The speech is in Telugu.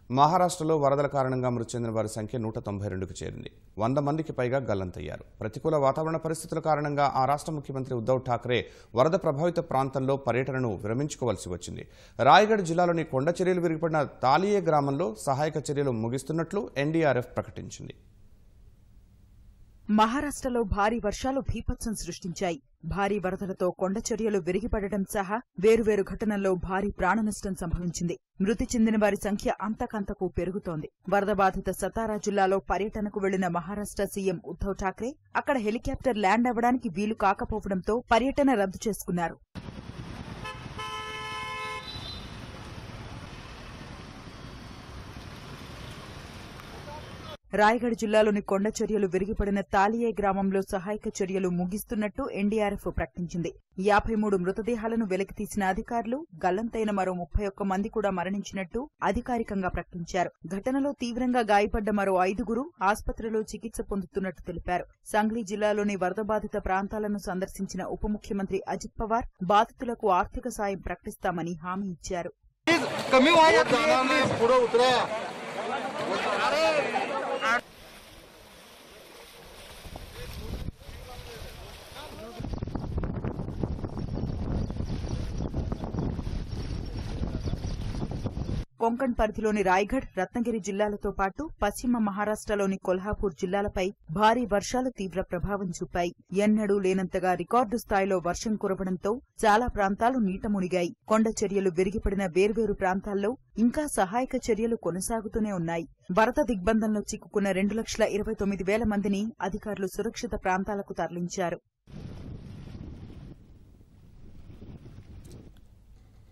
మహారాష్ట్రలో వరదల కారణంగా మృతి చెందిన వారి సంఖ్య నూట తొంభై రెండుకు చేరింది వంద మందికి పైగా గల్లంతయ్యారు ప్రతికూల వాతావరణ పరిస్థితుల కారణంగా ఆ రాష్ట్ర ముఖ్యమంత్రి ఉద్దవ్ ఠాక్రే వరద ప్రభావిత ప్రాంతంలో పర్యటనను విరమించుకోవాల్సి వచ్చింది రాయగఢ్ జిల్లాలోని కొండ చర్యలు విరిగిపడిన తాలియే గ్రామంలో సహాయక చర్యలు ముగిస్తున్నట్లు ఎన్డీఆర్ఎఫ్ ప్రకటించింది మహారాష్ట్రలో భారీ వర్షాలు భీభత్సం సృష్టించాయి భారీ వరదలతో కొండ చర్యలు విరిగిపడటం సహా వేరువేరు ఘటనల్లో భారీ ప్రాణనష్టం సంభవించింది మృతి చెందిన వారి సంఖ్య అంతకంతకు పెరుగుతోంది వరద బాధిత సతారా జిల్లాలో పర్యటనకు వెళ్లిన మహారాష్ట్ర సీఎం ఉద్దవ్ ఠాక్రే అక్కడ హెలికాప్టర్ ల్యాండ్ అవ్వడానికి వీలు కాకపోవడంతో పర్యటన రద్దు చేసుకున్నారు రాయగఢ్ జిల్లాలోని కొండ చర్యలు విరిగిపడిన తాలియే గ్రామంలో సహాయక చర్యలు ముగిస్తున్నట్టు ఎన్డీఆర్ఎఫ్ ప్రకటించింది యాభై మూడు మృతదేహాలను వెలికితీసిన అధికారులు గల్లంతైన మరో ముప్పై ఒక్క మంది కూడా మరణించినట్టు అధికారికంగా ప్రకటించారు ఘటనలో తీవ్రంగా గాయపడ్డ మరో ఐదుగురు ఆసుపత్రిలో చికిత్స పొందుతున్నట్టు తెలిపారు సంగ్లీ జిల్లాలోని వరద బాధిత ప్రాంతాలను సందర్శించిన ఉప ముఖ్యమంత్రి అజిత్ పవార్ బాధితులకు ఆర్థిక సాయం ప్రకటిస్తామని హామీ ఇచ్చారు कमी व्हायला पुढे उतरा కొంకణ్ పరిధిలోని రాయ్గఢ్ రత్నగిరి జిల్లాలతో పాటు పశ్చిమ మహారాష్ట్రలోని కొల్హాపూర్ జిల్లాలపై భారీ వర్షాలు తీవ్ర ప్రభావం చూపాయి ఎన్నడూ లేనంతగా రికార్డు స్థాయిలో వర్షం కురవడంతో చాలా ప్రాంతాలు నీట మునిగాయి కొండ చర్యలు విరిగిపడిన వేర్వేరు ప్రాంతాల్లో ఇంకా సహాయక చర్యలు కొనసాగుతూనే ఉన్నాయి వరద దిగ్బంధంలో చిక్కుకున్న రెండు లక్షల ఇరవై తొమ్మిది వేల మందిని అధికారులు సురక్షిత ప్రాంతాలకు తరలించారు